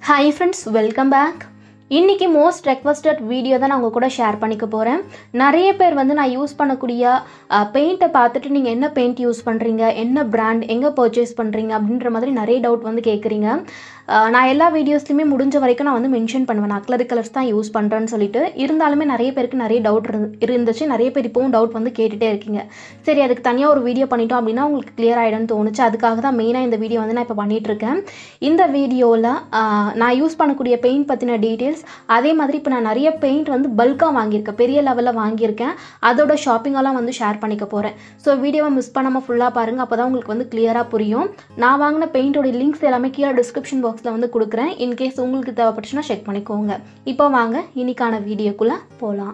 hi friends welcome back இன்றைக்கி most requested video தான் நான் உங்கள் கூட ஷேர் பண்ணிக்க போகிறேன் நிறைய பேர் வந்து நான் யூஸ் பண்ணக்கூடிய பெயிண்ட்டை பார்த்துட்டு நீங்கள் என்ன பெயிண்ட் யூஸ் பண்ணுறீங்க என்ன பிராண்ட் எங்கே பர்ச்சேஸ் பண்ணுறீங்க அப்படின்ற மாதிரி நிறைய டவுட் வந்து கேட்குறீங்க அஹ், நான் எல்லா வீடியோஸ்லையுமே முடிஞ்ச வரைக்கும் நான் வந்து மென்ஷன் பண்ணுவேன் நான் அக்லரி கலர்ஸ் தான் யூஸ் பண்ணுறேன்னு சொல்லிட்டு இருந்தாலுமே நிறைய பேருக்கு நிறைய டவுட் இருந்துச்சு நிறைய பேர் இப்போவும் டவுட் வந்து கேட்டுகிட்டே இருக்கீங்க சரி அதுக்கு தனியாக ஒரு வீடியோ பண்ணிட்டோம் அப்படின்னா உங்களுக்கு கிளியர் ஆகிடும்னு தோணுச்சு அதுக்காக தான் மெயினாக இந்த வீடியோ வந்து நான் இப்போ பண்ணிகிட்ருக்கேன் இந்த வீடியோவில் நான் யூஸ் பண்ணக்கூடிய பெயிண்ட் பற்றின டீட்டெயில்ஸ் அதே மாதிரி இப்போ நான் நிறைய பெயிண்ட் வந்து பல்காக வாங்கியிருக்கேன் பெரிய லெவலில் வாங்கியிருக்கேன் அதோட ஷாப்பிங்கெல்லாம் வந்து ஷேர் பண்ணிக்க போகிறேன் ஸோ வீடியோவை மிஸ் பண்ணாமல் ஃபுல்லாக பாருங்கள் அப்போ தான் உங்களுக்கு வந்து கிளியராக புரியும் நான் வாங்கின பெயிண்டோட லிங்க்ஸ் எல்லாமே கீழே டிஸ்கிரிப்ஷன் பாக்ஸில் வந்து கொடுக்குறேன் இன்கேஸ் உங்களுக்கு தேவைப்பட்டுச்சுன்னா செக் பண்ணிக்கோங்க இப்போ வாங்க இன்னைக்கான வீடியோக்குள்ளே போகலாம்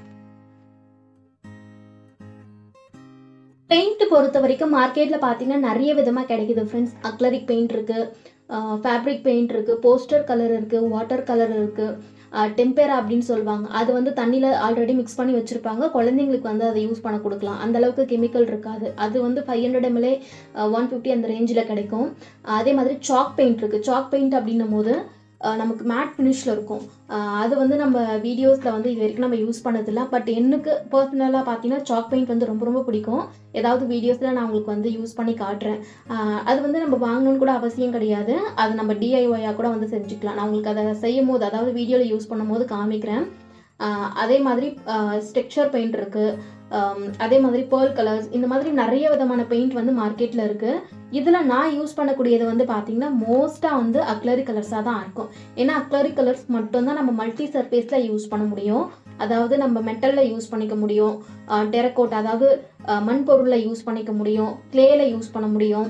பெயிண்ட் பொறுத்த வரைக்கும் மார்க்கெட்டில் பார்த்தீங்கன்னா நிறைய விதமாக கிடைக்குது ஃப்ரெண்ட்ஸ் அக்லரிக் பெயிண்ட் இருக்குது ஃபேப்ரிக் பெயிண்ட் இருக்குது போஸ்டர் கலர் இருக்குது வாட்டர் கலர் இருக்குது டெம்பேரா அப்படின்னு சொல்லுவாங்க அது வந்து தண்ணியில் ஆல்ரெடி மிக்ஸ் பண்ணி வச்சுருப்பாங்க குழந்தைங்களுக்கு வந்து அதை யூஸ் பண்ண கொடுக்கலாம் அந்த அளவுக்கு கெமிக்கல் இருக்காது அது வந்து five hundred ml one fifty அந்த ரேஞ்சில் கிடைக்கும் அதே மாதிரி சாக் பெயிண்ட் இருக்குது சாக் பெயிண்ட் அப்படின்னும் போது அஹ் நமக்கு மேட் ஃபினிஷில் இருக்கும் அஹ் அது வந்து நம்ம வீடியோஸில் வந்து இது வரைக்கும் நம்ம யூஸ் பண்ணதில்ல பட் எனக்கு பர்சனலாக பார்த்தீங்கன்னா சாக் பெயிண்ட் வந்து ரொம்ப ரொம்ப பிடிக்கும் ஏதாவது வீடியோஸில் நான் உங்களுக்கு வந்து யூஸ் பண்ணி காட்டுறேன் அஹ் அது வந்து நம்ம வாங்கணும்னு கூட அவசியம் கிடையாது அது நம்ம டிஐஒயாக கூட வந்து செஞ்சுக்கலாம் நான் உங்களுக்கு அதை செய்யும் போது அதாவது வீடியோவில் யூஸ் பண்ணும்போது காமிக்கிறேன் அஹ் அதே மாதிரி ஸ்ட்ரக்சர் பெயிண்ட் இருக்குது அதே மாதிரி பேர்ல் கலர்ஸ் இந்த மாதிரி நிறைய விதமான பெயிண்ட் வந்து மார்க்கெட்டில் இருக்குது இதில் நான் யூஸ் பண்ணக்கூடியது வந்து பார்த்தீங்கன்னா மோஸ்ட்டாக வந்து அக்லரி கலர்ஸாக தான் இருக்கும் ஏன்னா அக்லரி கலர்ஸ் மட்டும்தான் நம்ம மல்டி சர்ஃபேஸில் யூஸ் பண்ண முடியும் அதாவது நம்ம மெட்டலில் யூஸ் பண்ணிக்க முடியும் டெரக்கோட் அதாவது அஹ், மண் பொருளில் யூஸ் பண்ணிக்க முடியும் கிளேல யூஸ் பண்ண முடியும்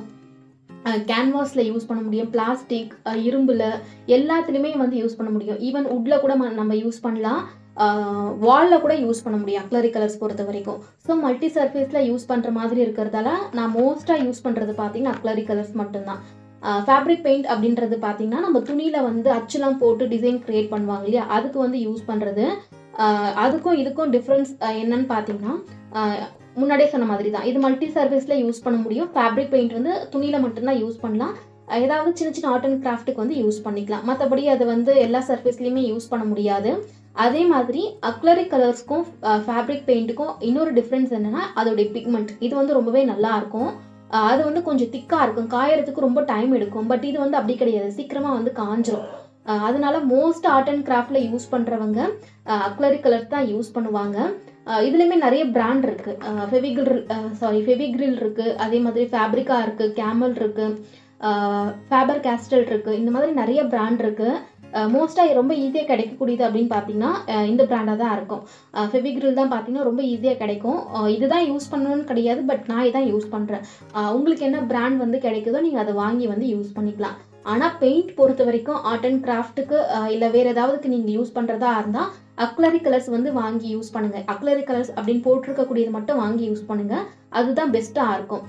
கேன்வாஸில் யூஸ் பண்ண முடியும் பிளாஸ்டிக் இரும்பில் எல்லாத்துலேயுமே வந்து யூஸ் பண்ண முடியும் ஈவன் உட்டில் கூட ம- நம்ம யூஸ் பண்ணலாம் வாலில் கூட யூஸ் பண்ண முடியும் அக்லரி கலர்ஸ் பொறுத்த வரைக்கும் ஸோ மல்டி சர்ஃபேஸில் யூஸ் பண்ணுற மாதிரி இருக்கிறதால நான் மோஸ்ட்டாக யூஸ் பண்ணுறது பார்த்தீங்கன்னா அக்லரி கலர்ஸ் மட்டும்தான் ஃபேப்ரிக் பெயிண்ட் அப்படின்றது பார்த்தீங்கன்னா நம்ம துணியில் வந்து அச்சுலாம் போட்டு டிசைன் க்ரியேட் பண்ணுவாங்க இல்லையா அதுக்கு வந்து யூஸ் பண்ணுறது அதுக்கும் இதுக்கும் டிஃப்ரென்ஸ் என்னன்னு பார்த்தீங்கன்னா ஆஹ் முன்னாடியே சொன்ன மாதிரி தான் இது மல்டி சர்ஃபேஸில் யூஸ் பண்ண முடியும் ஃபேப்ரிக் பெயிண்ட் வந்து துணியில் மட்டும்தான் யூஸ் பண்ணலாம் அஹ் ஏதாவது சின்ன சின்ன ஆர்ட் அண்ட் கிராஃப்ட்டுக்கு வந்து யூஸ் பண்ணிக்கலாம் மற்றபடி அது வந்து எல்லா சர்ஃபேஸ்லையுமே யூஸ் பண்ண முடியாது அதே மாதிரி அக்லரிக் கலர்ஸ்க்கும் ஃபேப்ரிக் பெயிண்ட்டுக்கும் இன்னொரு டிஃப்ரென்ஸ் என்னன்னா அதோடைய பிக்மெண்ட் இது வந்து ரொம்பவே நல்லா இருக்கும் அஹ் அது வந்து கொஞ்சம் திக்காக இருக்கும் காயறதுக்கு ரொம்ப டைம் எடுக்கும் பட் இது வந்து அப்படி கிடையாது சீக்கிரமாக வந்து காஞ்சிரும் அஹ் அதனால மோஸ்ட் ஆர்ட் அண்ட் கிராஃப்டில் யூஸ் பண்ணுறவங்க அக்லரிக் கலர்ஸ் தான் யூஸ் பண்ணுவாங்க அஹ் இதுலேயுமே நிறைய பிராண்ட் இருக்குது ஃபெவிகிரில் சாரி ஃபெவிக்ரில் இருக்குது அதே மாதிரி ஃபேப்ரிக்கா இருக்குது கேமல் இருக்குது ஃபேபர் கேஸ்டல் இருக்குது இந்த மாதிரி நிறைய பிராண்ட் இருக்குது மோஸ்ட்டாக ரொம்ப ஈஸியாக கிடைக்கக்கூடியது அப்படின்னு பார்த்தீங்கன்னா அஹ் இந்த பிராண்டாக தான் இருக்கும் ஃபெவிக்ரில் தான் பார்த்தீங்கன்னா ரொம்ப ஈஸியாக கிடைக்கும் அஹ் இதுதான் யூஸ் பண்ணணும்னு கிடையாது பட் நான் இதான் யூஸ் பண்ணுறேன் உங்களுக்கு என்ன பிராண்ட் வந்து கிடைக்குதோ நீங்கள் அதை வாங்கி வந்து யூஸ் பண்ணிக்கலாம் ஆனால் பெயிண்ட் பொறுத்த வரைக்கும் ஆர்ட் அண்ட் கிராஃப்ட்டுக்கு இல்லை வேறு ஏதாவதுக்கு நீங்கள் யூஸ் பண்ணுறதா இருந்தால் அக்லரி கலர்ஸ் வந்து வாங்கி யூஸ் பண்ணுங்கள் அக்லரி கலர்ஸ் அப்படின்னு போட்டிருக்கக்கூடியது மட்டும் வாங்கி யூஸ் பண்ணுங்கள் அதுதான் பெஸ்ட்டாக இருக்கும்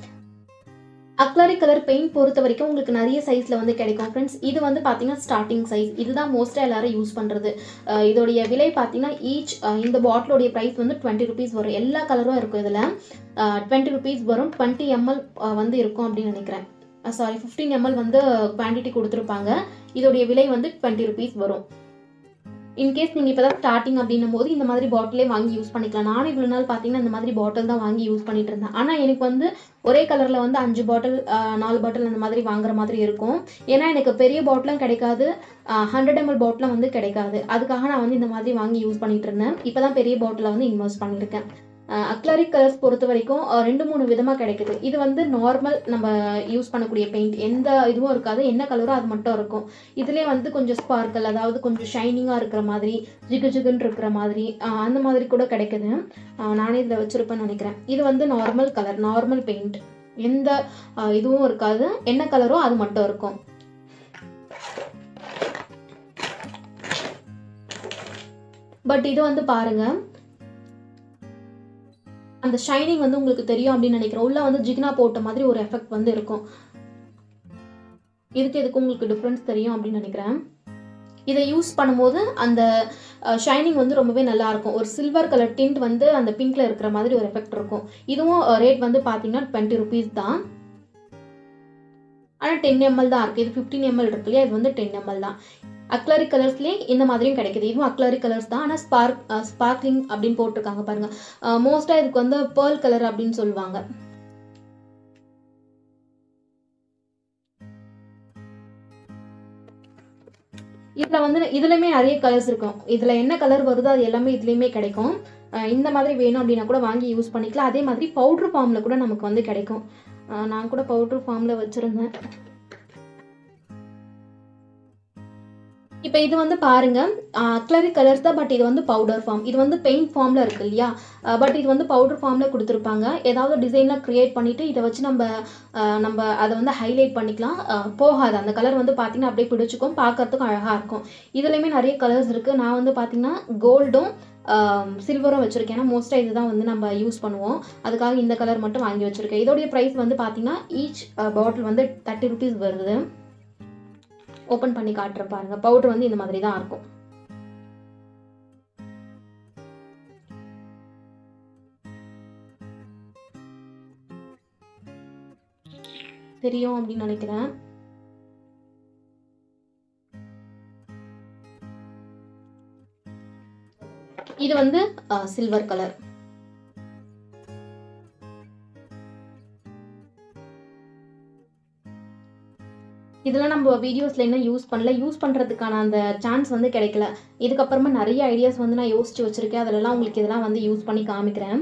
அக்லரி கலர் பெயிண்ட் பொறுத்த வரைக்கும் உங்களுக்கு நிறைய சைஸில் வந்து கிடைக்கும் ஃப்ரெண்ட்ஸ் இது வந்து பார்த்தீங்கன்னா ஸ்டார்டிங் சைஸ் இதுதான் மோஸ்ட்டாக எல்லாரும் யூஸ் பண்ணுறது அஹ் இதோடைய விலை பார்த்தீங்கன்னா ஈச் இந்த பாட்டிலோடைய ப்ரைஸ் வந்து டுவெண்ட்டி ருபீஸ் வரும் எல்லா கலரும் இருக்கும் இதில் டுவெண்ட்டி ருபீஸ் வரும் டுவெண்ட்டி எம்எல் வந்து இருக்கும் அப்படின்னு நினைக்கிறேன் சாரி ஃபிஃப்டீன் எம்எல் வந்து குவான்டிட்டி கொடுத்துருப்பாங்க இதோடைய விலை வந்து டுவெண்ட்டி ருபீஸ் வரும் இன்கேஸ் நீங்கள் இப்போ தான் ஸ்டார்டிங் அப்படின்னும் போது இந்த மாதிரி பாட்டிலே வாங்கி யூஸ் பண்ணிக்கலாம் நானும் இவ்வளோ நாள் பார்த்தீங்கன்னா இந்த மாதிரி பாட்டில் தான் வாங்கி யூஸ் பண்ணிட்டு இருந்தேன் ஆனால் எனக்கு வந்து ஒரே கலரில் வந்து அஞ்சு பாட்டில் நாலு பாட்டில் அந்த மாதிரி வாங்குற மாதிரி இருக்கும் ஏன்னா எனக்கு பெரிய பாட்டிலும் கிடைக்காது ஹண்ட்ரட் எம்எல் பாட்டிலும் வந்து கிடைக்காது அதுக்காக நான் வந்து இந்த மாதிரி வாங்கி யூஸ் பண்ணிட்டு இருந்தேன் இப்போ தான் பெரிய பாட்டிலை வந்து இன்வெஸ்ட் பண்ணியிருக்கேன் அக்லரிக் கலர்ஸ் பொறுத்த வரைக்கும் அஹ், ரெண்டு மூணு விதமாக கிடைக்குது இது வந்து நார்மல் நம்ம யூஸ் பண்ணக்கூடிய பெயிண்ட் எந்த இதுவும் இருக்காது என்ன கலரோ அது மட்டும் இருக்கும் இதுலேயே வந்து கொஞ்சம் ஸ்பார்க்கல் அதாவது கொஞ்சம் ஷைனிங்காக இருக்கிற மாதிரி ஜிகு ஜிகுன்னு இருக்கிற மாதிரி அஹ், அந்த மாதிரி கூட கிடைக்குது அஹ், நானே இதில் வச்சுருப்பேன்னு நினைக்கிறேன் இது வந்து நார்மல் கலர் நார்மல் பெயிண்ட் எந்த அஹ், இதுவும் இருக்காது என்ன கலரோ அது மட்டும் இருக்கும் பட் இது வந்து பாருங்க அந்த ஷைனிங் வந்து உங்களுக்கு தெரியும் அப்படின்னு நினைக்கிறேன் உள்ள வந்து ஜிக்னா போட்ட மாதிரி ஒரு எஃபெக்ட் வந்து இருக்கும் இதுக்கு எதுக்கு உங்களுக்கு டிஃப்ரென்ஸ் தெரியும் அப்படின்னு நினைக்கிறேன் இதை யூஸ் பண்ணும்போது அந்த ஷைனிங் வந்து ரொம்பவே நல்லா இருக்கும் ஒரு சில்வர் கலர் டிண்ட் வந்து அந்த பிங்க்ல இருக்கிற மாதிரி ஒரு எஃபெக்ட் இருக்கும் இதுவும் ரேட் வந்து பார்த்தீங்கன்னா டுவெண்ட்டி ருபீஸ் தான் ஆனால் டென் எம்எல் தான் இருக்குது இது ஃபிஃப்டீன் எம்எல் இருக்கு இல்லையா இது வந்து டென் எம்எல் தான் அக்லரிக் கலர்ஸ்லேயே இந்த மாதிரியும் கிடைக்குது இதுவும் அக்லரிக் கலர்ஸ் தான் ஆனால் ஸ்பார்க் ஸ்பார்க்லிங் அப்படின்னு போட்டிருக்காங்க பாருங்கள் மோஸ்ட்டாக இதுக்கு வந்து பேர்ல் கலர் அப்படின்னு சொல்லுவாங்க இதில் வந்து இதுலையுமே நிறைய கலர்ஸ் இருக்கும் இதில் என்ன கலர் வருதோ அது எல்லாமே இதுலேயுமே கிடைக்கும் அஹ் இந்த மாதிரி வேணும் அப்படின்னா கூட வாங்கி யூஸ் பண்ணிக்கலாம் அதே மாதிரி பவுட்ரு ஃபார்மில் கூட நமக்கு வந்து கிடைக்கும் அஹ் நான் கூட பவுட்ரு ஃபார்மில் வச்சுருந்தேன் இப்போ இது வந்து பாருங்க அக்லரிக் கலர்ஸ் தான் பட் இது வந்து பவுடர் ஃபார்ம் இது வந்து பெயிண்ட் ஃபார்மில் இருக்கு இல்லையா பட் இது வந்து பவுடர் ஃபார்மில் கொடுத்துருப்பாங்க ஏதாவது டிசைனில் க்ரியேட் பண்ணிவிட்டு இதை வச்சு நம்ம அஹ், நம்ம அதை வந்து ஹைலைட் பண்ணிக்கலாம் அஹ், போகாது அந்த கலர் வந்து பார்த்திங்கன்னா அப்படியே பிடிச்சிக்கும் பார்க்கறதுக்கும் அழகாக இருக்கும் இதுலேயுமே நிறைய கலர்ஸ் இருக்குது நான் வந்து பார்த்திங்கன்னா கோல்டும் சில்வரும் வச்சுருக்கேன் ஏன்னா மோஸ்ட்டாக இதுதான் வந்து நம்ம யூஸ் பண்ணுவோம் அதுக்காக இந்த கலர் மட்டும் வாங்கி வச்சுருக்கேன் இதோடைய ப்ரைஸ் வந்து பார்த்திங்கன்னா ஈச் பாட்டில் வந்து தேர்ட்டி ருபீஸ் வருது ஓப்பன் பண்ணி காட்டுறேன் பாருங்க பவுடர் வந்து இந்த மாதிரி தான் இருக்கும் தெரியும் அப்படின்னு நினைக்கிறேன் இது வந்து சில்வர் கலர் இதெல்லாம் நம்ம வீடியோஸில் இன்னும் யூஸ் பண்ணல யூஸ் பண்ணுறதுக்கான அந்த சான்ஸ் வந்து கிடைக்கல இதுக்கப்புறமா நிறைய ஐடியாஸ் வந்து நான் யோசிச்சு வச்சுருக்கேன் அதிலலாம் உங்களுக்கு இதெல்லாம் வந்து யூஸ் பண்ணி காமிக்கிறேன்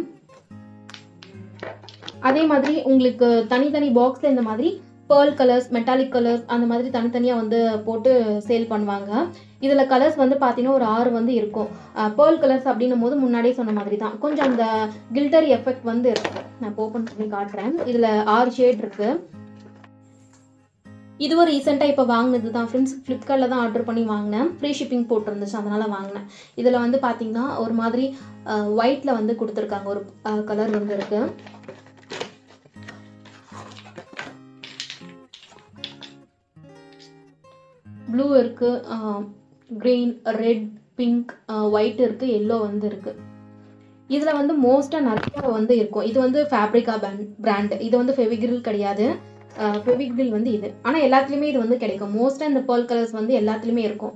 அதே மாதிரி உங்களுக்கு தனித்தனி பாக்ஸில் இந்த மாதிரி பேர்ல் கலர்ஸ் மெட்டாலிக் கலர்ஸ் அந்த மாதிரி தனித்தனியாக வந்து போட்டு சேல் பண்ணுவாங்க இதில் கலர்ஸ் வந்து பார்த்தீங்கன்னா ஒரு ஆறு வந்து இருக்கும் பேர்ல் கலர்ஸ் அப்படின்னும் போது முன்னாடியே சொன்ன மாதிரி தான் கொஞ்சம் அந்த கில்டரி எஃபெக்ட் வந்து இருக்கும் நான் ஓப்பன் பண்ணி காட்டுறேன் இதில் ஆறு ஷேட் இருக்குது இதுவும் ரீசெண்டாக இப்போ வாங்கினது தான் ஃப்ரெண்ட்ஸ் ஃப்ளிப்கார்ட்டில் தான் ஆர்டர் பண்ணி வாங்கினேன் ஃப்ரீ ஷிப்பிங் போட்டிருந்துச்சு அதனால் வாங்கினேன் இதில் வந்து பார்த்தீங்கன்னா ஒரு மாதிரி ஒயிட்டில் வந்து கொடுத்துருக்காங்க ஒரு கலர் வந்து இருக்குது ப்ளூ இருக்குது க்ரீன் ரெட் பிங்க் ஒயிட் இருக்குது எல்லோ வந்து இருக்குது இதில் வந்து மோஸ்ட்டாக நிறைய வந்து இருக்கும் இது வந்து ஃபேப்ரிகா பேண்ட் பிராண்டு இது வந்து ஃபெவிகிரில் கிடையாது ஃபெவிகிரில் வந்து இது ஆனால் எல்லாத்துலேயுமே இது வந்து கிடைக்கும் மோஸ்ட்டாக இந்த பேர்ல் கலர்ஸ் வந்து எல்லாத்துலேயுமே இருக்கும்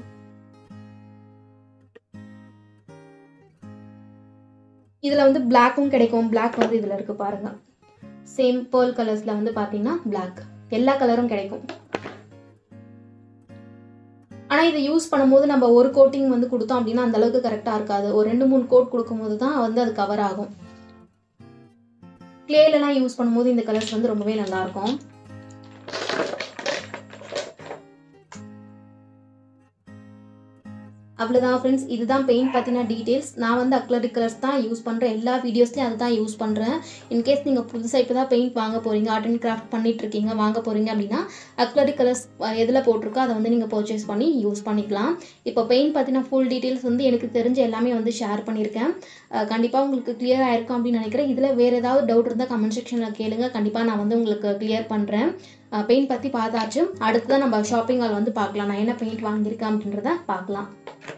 இதில் வந்து பிளாக்கும் கிடைக்கும் பிளாக் வந்து இதில் இருக்குது பாருங்கள் சேம் பேர்ல் கலர்ஸில் வந்து பார்த்தீங்கன்னா பிளாக் எல்லா கலரும் கிடைக்கும் ஆனால் இதை யூஸ் பண்ணும்போது நம்ம ஒரு கோட்டிங் வந்து கொடுத்தோம் அப்படின்னா அந்த அளவுக்கு கரெக்டாக இருக்காது ஒரு ரெண்டு மூணு கோட் கொடுக்கும்போது தான் வந்து அது கவர் ஆகும் கிளேலலாம் யூஸ் பண்ணும்போது இந்த கலர்ஸ் வந்து ரொம்பவே நல்லாயிருக்கும் அவ்வளோதான் ஃப்ரெண்ட்ஸ் இதுதான் பெயிண்ட் பற்றின டீட்டெயில்ஸ் நான் வந்து அக்லரிக் கலர்ஸ் தான் யூஸ் பண்ணுறேன் எல்லா வீடியோஸ்லையும் அதை தான் யூஸ் பண்ணுறேன் இன்கேஸ் நீங்கள் புதுசாக இப்போ தான் பெயிண்ட் வாங்க போகிறீங்க ஆர்ட் அண்ட் கிராஃப்ட் பண்ணிட்டு இருக்கீங்க வாங்க போகிறீங்க அப்படின்னா அக்லரிக் கலர்ஸ் எதில் போட்டிருக்கோ அதை வந்து நீங்கள் பர்ச்சேஸ் பண்ணி யூஸ் பண்ணிக்கலாம் இப்போ பெயிண்ட் பற்றின ஃபுல் டீட்டெயில்ஸ் வந்து எனக்கு தெரிஞ்ச எல்லாமே வந்து ஷேர் பண்ணியிருக்கேன் கண்டிப்பாக உங்களுக்கு கிளியர் ஆயிருக்கும் அப்படின்னு நினைக்கிறேன் இதில் வேறு ஏதாவது டவுட் இருந்தால் கமெண்ட் செக்ஷனில் கேளுங்க கண்டிப்பாக நான் வந்து உங்களுக்கு கிளியர் பண்ணுறேன் பெயிண்ட் பற்றி பார்த்தாச்சு அடுத்ததான் நம்ம ஷாப்பிங் ஹால் வந்து பார்க்கலாம் நான் என்ன பெயிண்ட் வாங்கியிருக்கேன் அப்படின்றத பார்க்கலாம்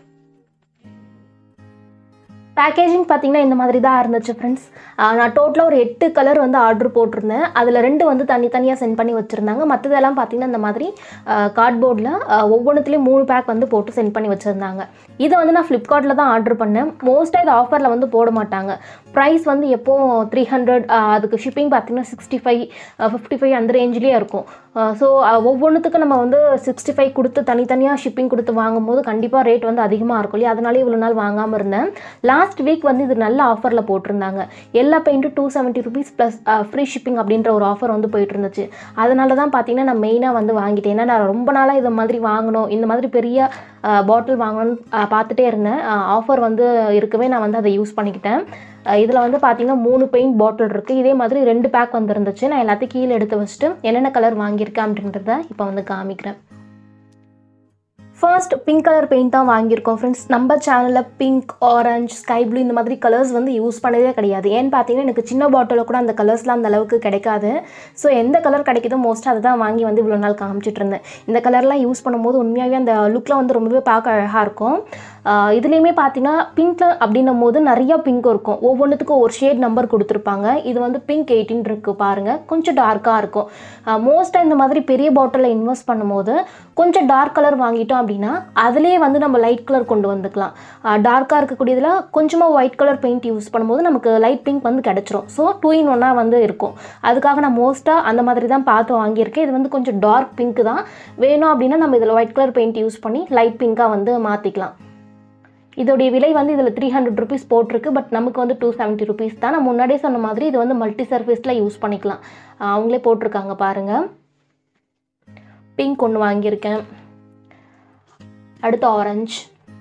பேக்கேஜிங் பார்த்தீங்கன்னா இந்த மாதிரி தான் இருந்துச்சு ஃப்ரெண்ட்ஸ் நான் டோட்டலாக ஒரு எட்டு கலர் வந்து ஆர்டர் போட்டிருந்தேன் அதில் ரெண்டு வந்து தனித்தனியாக சென்ட் பண்ணி வச்சுருந்தாங்க மற்றதெல்லாம் பார்த்தீங்கன்னா இந்த மாதிரி கார்ட்போர்டில் ஒவ்வொன்றுத்துலேயும் மூணு பேக் வந்து போட்டு சென்ட் பண்ணி வச்சுருந்தாங்க இதை வந்து நான் ஃப்ளிப்கார்ட்டில் தான் ஆர்டர் பண்ணேன் மோஸ்ட்டாக இது ஆஃபரில் வந்து போட மாட்டாங்க ப்ரைஸ் வந்து எப்போ த்ரீ ஹண்ட்ரட் அதுக்கு ஷிப்பிங் பார்த்தீங்கன்னா சிக்ஸ்டி ஃபைவ் ஃபிஃப்டி ஃபைவ் அந்த ரேஞ்சிலே இருக்கும் ஸோ ஒவ்வொன்றுத்துக்கும் நம்ம வந்து சிக்ஸ்டி ஃபைவ் கொடுத்து தனித்தனியாக ஷிப்பிங் கொடுத்து வாங்கும்போது கண்டிப்பாக ரேட் வந்து அதிகமாக இருக்கும் இல்லையா அதனாலே இவ்வளோ நாள் வாங்காமல் இருந்தேன் லாஸ்ட் வீக் வந்து இது நல்ல ஆஃபரில் போட்டிருந்தாங்க எல்லா பெயிண்ட்டும் two seventy rupees plus free shipping அப்படின்ற ஒரு ஆஃபர் வந்து போயிட்டு இருந்துச்சு அதனால தான் பார்த்தீங்கன்னா நான் மெயினாக வந்து வாங்கிட்டேன் ஏன்னா நான் ரொம்ப நாளாக இதை மாதிரி வாங்கணும் இந்த மாதிரி பெரிய பாட்டில் வாங்கணும்னு பார்த்துட்டே இருந்தேன் ஆஃபர் வந்து இருக்கவே நான் வந்து அதை யூஸ் பண்ணிக்கிட்டேன் இதில் வந்து பார்த்தீங்கன்னா மூணு பெயிண்ட் பாட்டில் இருக்குது இதே மாதிரி ரெண்டு பேக் வந்துருந்துச்சு நான் எல்லாத்தையும் கீழே எடுத்து வச்சுட்டு என்னென்ன கலர் வாங்கியிருக்கேன் அப்படின்றத இப்போ வந்து காமிக்கிறேன் ஃபர்ஸ்ட் பிங்க் கலர் பெயிண்ட் தான் வாங்கியிருக்கோம் ஃப்ரெண்ட்ஸ் நம்ம சேனலில் பிங்க் ஆரஞ்ச் ஸ்கை ப்ளூ இந்த மாதிரி கலர்ஸ் வந்து யூஸ் பண்ணதே கிடையாது ஏன்னு பார்த்தீங்கன்னா எனக்கு சின்ன பாட்டிலில் கூட அந்த கலர்ஸ்லாம் அந்த அளவுக்கு கிடைக்காது ஸோ எந்த கலர் கிடைக்குதோ மோஸ்ட்டாக அதை தான் வாங்கி வந்து இவ்வளோ நாள் காமிச்சிட்டு இருந்தேன் இந்த கலர்லாம் யூஸ் பண்ணும்போது உண்மையாகவே அந்த லுக்கில் வந்து ரொம்பவே பார்க்க அழகாக இருக்கும் இதுலேயுமே பார்த்தீங்கன்னா பிங்க்கில் அப்படின்னும் போது நிறைய பிங்க் இருக்கும் ஒவ்வொன்றுத்துக்கும் ஒரு ஷேட் நம்பர் கொடுத்துருப்பாங்க இது வந்து பிங்க் எயிட்டின் இருக்குது பாருங்கள் கொஞ்சம் டார்க்காக இருக்கும் மோஸ்ட்டாக இந்த மாதிரி பெரிய பாட்டிலில் இன்வெஸ்ட் பண்ணும்போது கொஞ்சம் டார்க் கலர் வாங்கிட்டோம் அப்படின்னா அதுலேயே வந்து நம்ம லைட் கலர் கொண்டு வந்துக்கலாம் டார்க்காக இருக்கக்கூடியதில் கொஞ்சமாக ஒயிட் கலர் பெயிண்ட் யூஸ் பண்ணும்போது நமக்கு லைட் பிங்க் வந்து கிடச்சிரும் ஸோ டூ இன் ஒன்னாக வந்து இருக்கும் அதுக்காக நான் மோஸ்ட்டாக அந்த மாதிரி தான் பார்த்து வாங்கியிருக்கேன் இது வந்து கொஞ்சம் டார்க் பிங்க் தான் வேணும் அப்படின்னா நம்ம இதில் ஒயிட் கலர் பெயிண்ட் யூஸ் பண்ணி லைட் பிங்காக வந்து மாற்றிக்கலாம் இதோடைய விலை வந்து இதில் த்ரீ ஹண்ட்ரட் ருபீஸ் போட்டிருக்கு பட் நமக்கு வந்து டூ செவன்ட்டி ருபீஸ் தான் நான் முன்னாடியே சொன்ன மாதிரி இது வந்து மல்டி சர்ஃபேஸில் யூஸ் பண்ணிக்கலாம் ஆஹ் அவங்களே போட்டிருக்காங்க பாருங்கள் பிங்க் ஒன்று வாங்கியிருக்கேன் அடுத்து ஆரஞ்சு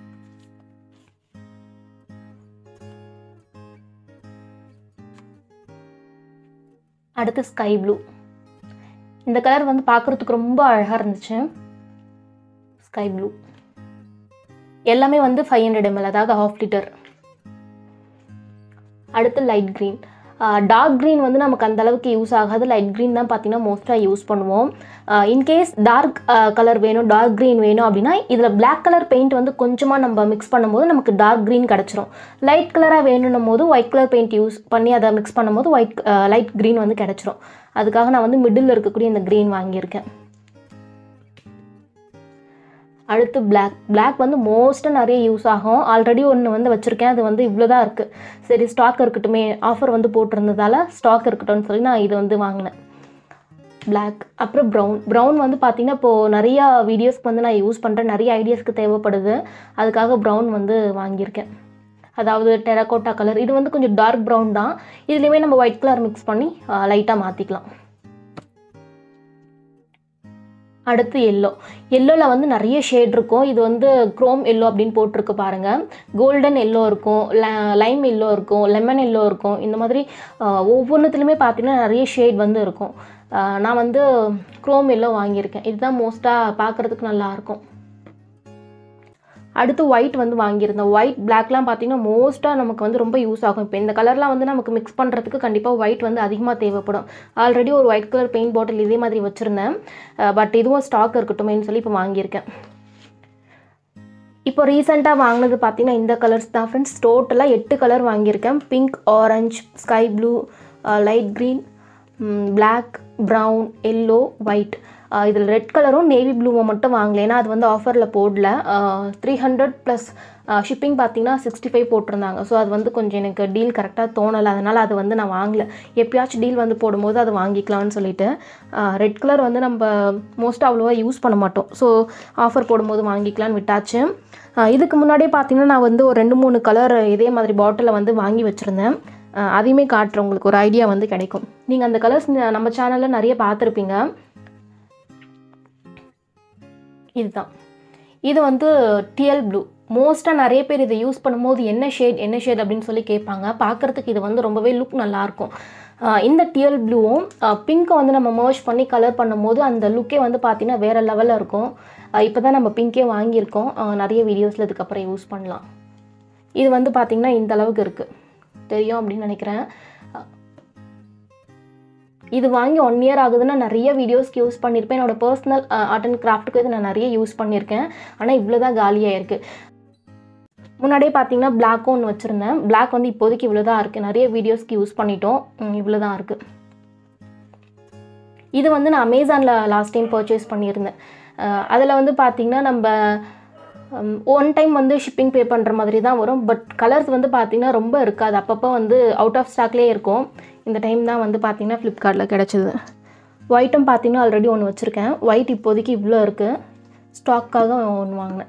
அடுத்து ஸ்கை ப்ளூ இந்த கலர் வந்து பார்க்குறதுக்கு ரொம்ப அழகாக இருந்துச்சு ஸ்கை ப்ளூ எல்லாமே வந்து ஃபைவ் ஹண்ட்ரட் எம்எல் அதாவது ஹாஃப் லிட்டர் அடுத்து லைட் க்ரீன் டார்க் க்ரீன் வந்து நமக்கு அந்த அளவுக்கு யூஸ் ஆகாது லைட் க்ரீன் தான் பார்த்தீங்கன்னா மோஸ்ட்டாக யூஸ் பண்ணுவோம் இன்கேஸ் டார்க் கலர் வேணும் டார்க் க்ரீன் வேணும் அப்படின்னா இதில் Black கலர் பெயிண்ட் வந்து கொஞ்சமாக நம்ம மிக்ஸ் பண்ணும்போது நமக்கு டார்க் க்ரீன் கிடச்சிரும் லைட் கலராக வேணும்னும் போது ஒயிட் கலர் பெயிண்ட் யூஸ் பண்ணி அதை மிக்ஸ் பண்ணும்போது ஒயிட் லைட் க்ரீன் வந்து கிடச்சிரும் அதுக்காக நான் வந்து மிடில் இருக்கக்கூடிய இந்த க்ரீன் வாங்கியிருக்கேன் அடுத்து Black Black வந்து மோஸ்ட்டாக நிறைய யூஸ் ஆகும் ஆல்ரெடி ஒன்று வந்து வச்சுருக்கேன் அது வந்து இவ்வளோ தான் இருக்குது சரி ஸ்டாக் இருக்கட்டுமே ஆஃபர் வந்து போட்டிருந்ததால ஸ்டாக் இருக்கட்டும்னு சொல்லி நான் இது வந்து வாங்கினேன் Black அப்புறம் ப்ரௌன் ப்ரௌன் வந்து பார்த்திங்கன்னா இப்போது நிறையா வீடியோஸ்க்கு வந்து நான் யூஸ் பண்ணுறேன் நிறைய ஐடியாஸ்க்கு தேவைப்படுது அதுக்காக ப்ரௌன் வந்து வாங்கியிருக்கேன் அதாவது டெரகோட்டா கலர் இது வந்து கொஞ்சம் டார்க் ப்ரௌன் தான் இதுலேயுமே நம்ம ஒயிட் கலர் மிக்ஸ் பண்ணி லைட்டாக மாற்றிக்கலாம் அடுத்து எல்லோ எல்லோவில் வந்து நிறைய ஷேட் இருக்கும் இது வந்து க்ரோம் எல்லோ அப்படின்னு போட்டிருக்கு பாருங்கள் கோல்டன் எல்லோ இருக்கும் லைம் எல்லோ இருக்கும் லெமன் எல்லோ இருக்கும் இந்த மாதிரி ஆஹ், ஒவ்வொன்றுத்துலையுமே பார்த்தீங்கன்னா நிறைய ஷேட் வந்து இருக்கும் ஆஹ், நான் வந்து க்ரோம் எல்லோ வாங்கியிருக்கேன் இதுதான் மோஸ்ட்டாக பார்க்குறதுக்கு நல்லாயிருக்கும் அடுத்து ஒயிட் வந்து வாங்கியிருந்தேன் ஒயிட் பிளாக்லாம் பார்த்தீங்கன்னா மோஸ்ட்டாக நமக்கு வந்து ரொம்ப யூஸ் ஆகும் இப்போ இந்த கலர்லாம் வந்து நமக்கு மிக்ஸ் பண்ணுறதுக்கு கண்டிப்பாக ஒயிட் வந்து அதிகமாக தேவைப்படும் ஆல்ரெடி ஒரு ஒயிட் கலர் பெயிண்ட் பாட்டில் இதே மாதிரி வச்சுருந்தேன் பட் இதுவும் ஸ்டாக் இருக்கட்டுமேன்னு சொல்லி இப்போ வாங்கியிருக்கேன் இப்போ ரீசெண்டாக வாங்கினது பார்த்தீங்கன்னா இந்த கலர்ஸ் தான் ஃப்ரெண்ட்ஸ் டோட்டலாக எட்டு கலர் வாங்கியிருக்கேன் pink orange sky blue light green Black brown yellow white இதில் ரெட் கலரும் நேவி ப்ளூவும் மட்டும் வாங்கல ஏன்னா அது வந்து ஆஃபரில் போடல த்ரீ ஹண்ட்ரட் ப்ளஸ் ஷிப்பிங் பார்த்தீங்கன்னா சிக்ஸ்டி ஃபைவ் போட்டிருந்தாங்க ஸோ அது வந்து கொஞ்சம் எனக்கு டீல் கரெக்டாக தோணலை அதனால் அது வந்து நான் வாங்கல எப்பயாச்சும் டீல் வந்து போடும்போது அது வாங்கிக்கலாம்னு சொல்லிட்டு ரெட் கலர் வந்து நம்ம மோஸ்ட்டாக அவ்வளோவா யூஸ் பண்ண மாட்டோம் ஸோ ஆஃபர் போடும்போது வாங்கிக்கலாம்னு விட்டாச்சு ஆஹ் இதுக்கு முன்னாடியே பார்த்தீங்கன்னா நான் வந்து ஒரு ரெண்டு மூணு கலர் இதே மாதிரி பாட்டிலில் வந்து வாங்கி வச்சுருந்தேன் ஆஹ் அதையுமே காட்டுறேன் உங்களுக்கு ஒரு ஐடியா வந்து கிடைக்கும் நீங்கள் அந்த கலர்ஸ் நம்ம சேனலில் நிறைய பார்த்துருப்பீங்க இதுதான் இது வந்து டிஎல் ப்ளூ மோஸ்ட்டாக நிறைய பேர் இதை யூஸ் பண்ணும்போது என்ன ஷேட் என்ன ஷேட் அப்படின்னு சொல்லி கேட்பாங்க பார்க்குறதுக்கு இது வந்து ரொம்பவே லுக் நல்லாயிருக்கும் ஆஹ் இந்த டிஎல் ப்ளூவும் பிங்க்கை வந்து நம்ம மர்ஜ் பண்ணி கலர் பண்ணும்போது அந்த லுக்கே வந்து பார்த்திங்கன்னா வேறு லெவலில் இருக்கும் இப்போ தான் நம்ம பிங்கே வாங்கியிருக்கோம் ஆஹ் நிறைய வீடியோஸில் இதுக்கப்புறம் யூஸ் பண்ணலாம் இது வந்து பார்த்திங்கன்னா இந்த அளவுக்கு இருக்குது தெரியும் அப்படின்னு நினைக்கிறேன் இது வாங்கி ஒன் இயர் ஆகுதுன்னா நிறைய வீடியோஸ்க்கு யூஸ் பண்ணியிருப்பேன் என்னோட பர்சனல் ஆர்ட் அண்ட் கிராஃப்ட்டுக்கு இது நான் நிறைய யூஸ் பண்ணியிருக்கேன் ஆனால் இவ்வளோ தான் காலியாக இருக்குது முன்னாடியே பார்த்தீங்கன்னா பிளாக்கும் ஒன்று வச்சுருந்தேன் Black வந்து இப்போதைக்கு இவ்வளோ தான் இருக்குது நிறைய வீடியோஸ்க்கு யூஸ் பண்ணிட்டோம் இவ்வளோ தான் இருக்குது இது வந்து நான் அமேசானில் லாஸ்ட் டைம் பர்ச்சேஸ் பண்ணியிருந்தேன் அதில் வந்து பார்த்திங்கன்னா நம்ம ஒன் டைம் வந்து ஷிப்பிங் பே பண்ணுற மாதிரி தான் வரும் பட் கலர்ஸ் வந்து பார்த்திங்கன்னா ரொம்ப இருக்காது அப்பப்போ வந்து அவுட் ஆஃப் ஸ்டாக்லேயே இருக்கும் இந்த டைம் தான் வந்து பார்த்திங்கன்னா ஃப்ளிப்கார்ட்டில் கிடச்சிது ஒயிட்டும் பார்த்திங்கன்னா ஆல்ரெடி ஒன்று வச்சுருக்கேன் ஒயிட் இப்போதைக்கு இவ்வளோ இருக்குது ஸ்டாக்காக ஒன்று வாங்கினேன்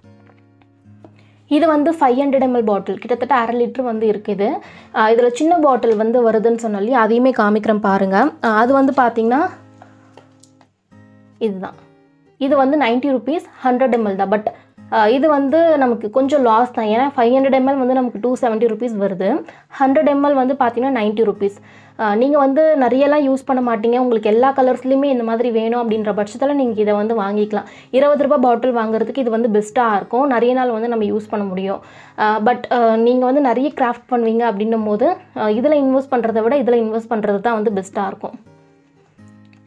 இது வந்து ஃபைவ் ஹண்ட்ரட் எம்எல் பாட்டில் கிட்டத்தட்ட அரை லிட்டர் வந்து இருக்குது இதில் சின்ன பாட்டில் வந்து வருதுன்னு சொன்னாலே அதையுமே காமிக்கிறேன் பாருங்கள் அது வந்து பார்த்திங்கன்னா இதுதான் இது வந்து 90 ருபீஸ் ஹண்ட்ரட் எம்எல் தான் பட் இது வந்து நமக்கு கொஞ்சம் லாஸ் தான் ஏன்னா ஃபைவ் ஹண்ட்ரட் எம்எல் வந்து நமக்கு டூ செவன்ட்டி ருபீஸ் வருது ஹண்ட்ரட் எம்எல் வந்து பார்த்தீங்கன்னா நைன்ட்டி ருபீஸ் நீங்கள் வந்து நிறையலாம் யூஸ் பண்ண மாட்டீங்க உங்களுக்கு எல்லா கலர்ஸ்லையுமே இந்த மாதிரி வேணும் அப்படின்ற பட்சத்தில் நீங்கள் இதை வந்து வாங்கிக்கலாம் இருபது ரூபாய் பாட்டில் வாங்குறதுக்கு இது வந்து பெஸ்ட்டாக இருக்கும் நிறைய நாள் வந்து நம்ம யூஸ் பண்ண முடியும் பட் நீங்கள் வந்து நிறைய கிராஃப்ட் பண்ணுவீங்க அப்படின்னும் போது இதில் இன்வெஸ்ட் பண்ணுறத விட இதில் இன்வெஸ்ட் பண்ணுறது தான் வந்து பெஸ்ட்டாக இருக்கும்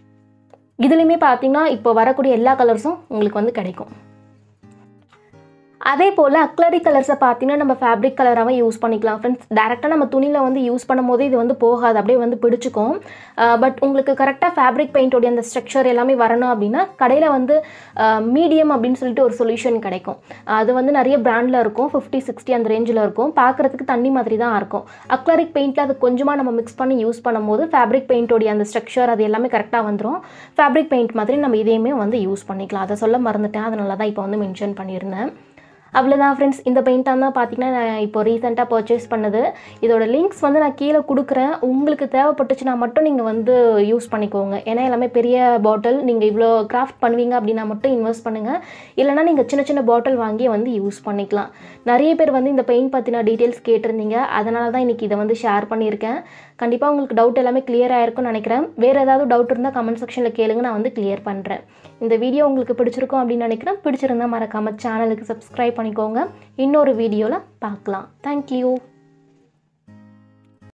இதுலேயுமே பார்த்தீங்கன்னா இப்போ வரக்கூடிய எல்லா கலர்ஸும் உங்களுக்கு வந்து கிடைக்கும் அதே போல் அக்லரி கலர்ஸை பார்த்தீங்கன்னா நம்ம ஃபேப்ரிக் கலராகவே யூஸ் பண்ணிக்கலாம் ஃப்ரெண்ட்ஸ் டேரெக்டாக நம்ம துணியில் வந்து யூஸ் பண்ணும்போது இது வந்து போகாது அப்படியே வந்து பிடிச்சிக்கும் பட் உங்களுக்கு கரெக்டாக ஃபேப்ரிக் பெயிண்டோடைய அந்த ஸ்ட்ரக்சர் எல்லாமே வரணும் அப்படின்னா கடையில் வந்து மீடியம் அப்படின்னு சொல்லிட்டு ஒரு சொல்யூஷன் கிடைக்கும் அது வந்து நிறைய பிராண்டில் இருக்கும் ஃபிஃப்டி சிக்ஸ்டி அந்த ரேஞ்சில் இருக்கும் பார்க்குறதுக்கு தண்ணி மாதிரி தான் இருக்கும் அக்லரிக் பெயிண்டில் அது கொஞ்சமாக நம்ம மிக்ஸ் பண்ணி யூஸ் பண்ணும்போது ஃபேப்ரிக் பெயிண்டோடைய அந்த ஸ்ட்ரக்சர் அது எல்லாமே கரெக்டாக வந்துடும் ஃபேப்ரிக் பெயிண்ட் மாதிரி நம்ம இதையுமே வந்து யூஸ் பண்ணிக்கலாம் அதை சொல்ல மறந்துட்டேன் அதனால தான் இப்போ வந்து மென்ஷன் பண்ணியிருந்தேன் அவ்வளோதான் ஃப்ரெண்ட்ஸ் இந்த பெயிண்டாக தான் பார்த்தீங்கன்னா நான் இப்போ ரீசெண்டாக பர்ச்சேஸ் பண்ணது இதோட லிங்க்ஸ் வந்து நான் கீழே கொடுக்குறேன் உங்களுக்கு தேவைப்பட்டுச்சுன்னா மட்டும் நீங்கள் வந்து யூஸ் பண்ணிக்கோங்க ஏன்னா எல்லாமே பெரிய பாட்டில் நீங்கள் இவ்வளோ கிராஃப்ட் பண்ணுவீங்க அப்படின்னா மட்டும் இன்வெஸ்ட் பண்ணுங்கள் இல்லைனா நீங்கள் சின்ன சின்ன பாட்டில் வாங்கி வந்து யூஸ் பண்ணிக்கலாம் நிறைய பேர் வந்து இந்த பெயிண்ட் பற்றின டீட்டெயில்ஸ் கேட்டிருந்தீங்க அதனால தான் இன்றைக்கி இதை வந்து ஷேர் பண்ணியிருக்கேன் கண்டிப்பாக உங்களுக்கு டவுட் எல்லாமே clear ஆயிருக்கும்னு நினைக்கிறேன் வேறு ஏதாவது டவுட் இருந்தால் கமெண்ட் செக்ஷனில் கேளுங்க நான் வந்து கிளியர் பண்ணுறேன் இந்த வீடியோ உங்களுக்கு பிடிச்சிருக்கும் அப்படின்னு நினைக்கிறேன் பிடிச்சிருந்தா மறக்காம சேனலுக்கு சப்ஸ்கிரைப் பண்ணிக்கோங்க இன்னொரு வீடியோவில் பார்க்கலாம் தேங்க்யூ